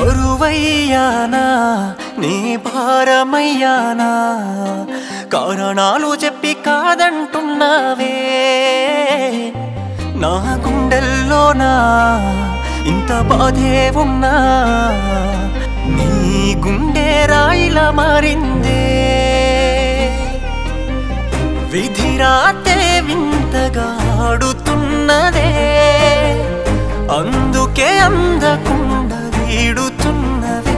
బరువయ్యానా నీ భారమయ్యానా కారణాలు చెప్పి కాదంటున్నావే నా గుండెల్లోనా ఇంత బాధే ఉన్నా నీ గుండె రాయిలా మారిందే విధిరాతే వింతగా ఆడుతున్నదే అందుకే అందకుండా వీడుతున్నవే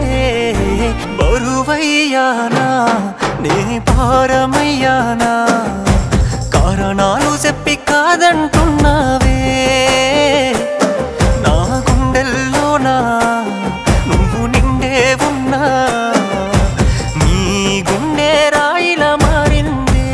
బరువయ్యానా నే భారమయ్యానా కారణాలు చెప్పి కాదంటున్నావే నా గుండెల్లోనా నువ్వు నిండే ఉన్నా నీ గుండె రాయిలా మారిందే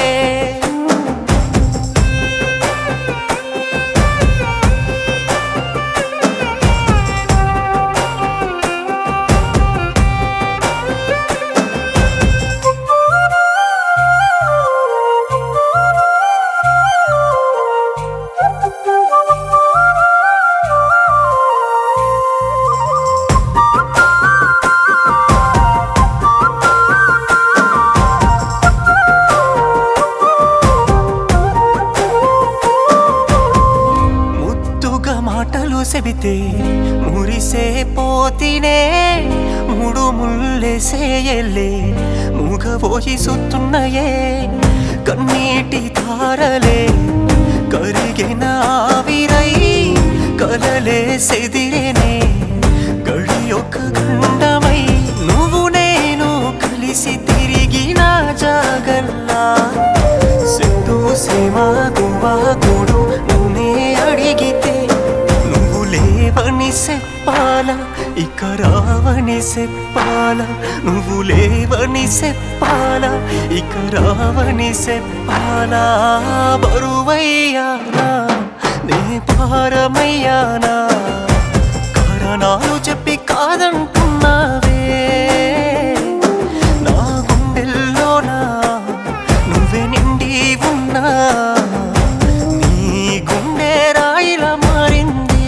ముద్దుగా మాటలు చెబితే మురిసే పోతినే మూడు ముళ్ళేసే ఎల్లే మూగబోయి సుత్తున్నయే కన్నీటి తారలే కరిగిన ఆవిరై కలలే సెదిరేనే గడి ఒక గండమై నువ్వు నేను కలిసి తిరిగిన జాగల్లా సిద్ధు సీమ గువా కూడు నన్నే అడిగితే నువ్వు లేవని చెప్పాల ఇక రావని చెప్పాల నువ్వు లేవని చెప్పాల ఇక రావని చెప్పాల బరువయ్యానా నే భారమయ్యానా కారణాలు చెప్పి కాదంటున్నావే నా గుండెల్లోనా నువ్వే నిండి ఉన్నా నీ గుండె రాయిలా మారిందే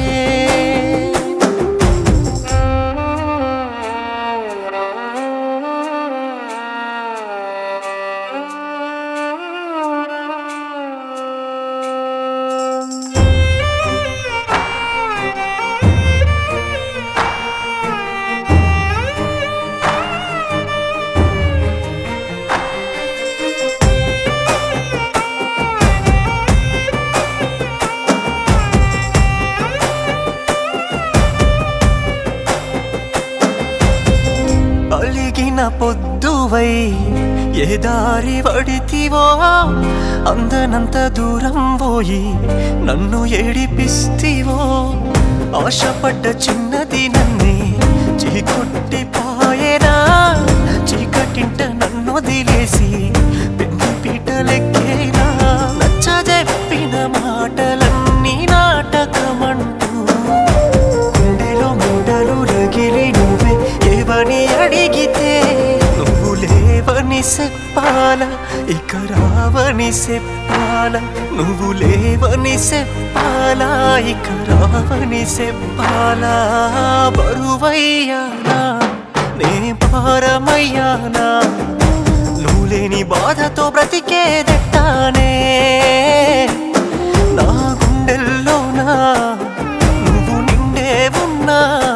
అలిగిన పొద్దువై ఏ దారి పడితివో అందనంత దూరం పోయి నన్ను ఏడిపిస్తివో ఆశపడ్డ చిన్నది నన్నే చీకొట్టి పాయనా చీకటింట నన్ను వదిలేసి పెళ్లి పీటలెక్కేనా నచ్చజెప్పిన మాటలన్నీ నాటకమంటూ గుండెలో ముండలు రగిలి నువ్వే ఏవని అడిగితే నువ్వు లేవని చెప్పాల ఇక రావని చెప్పాల నువ్వు లేవని చెప్పాల ఇక రావని చెప్పాల బరువయ్యానా నే భారమయ్యానా నువ్వు లేని బాధతో బ్రతికేదెట్టానే నా గుండెల్లోనా నువ్వు నిండే ఉన్నా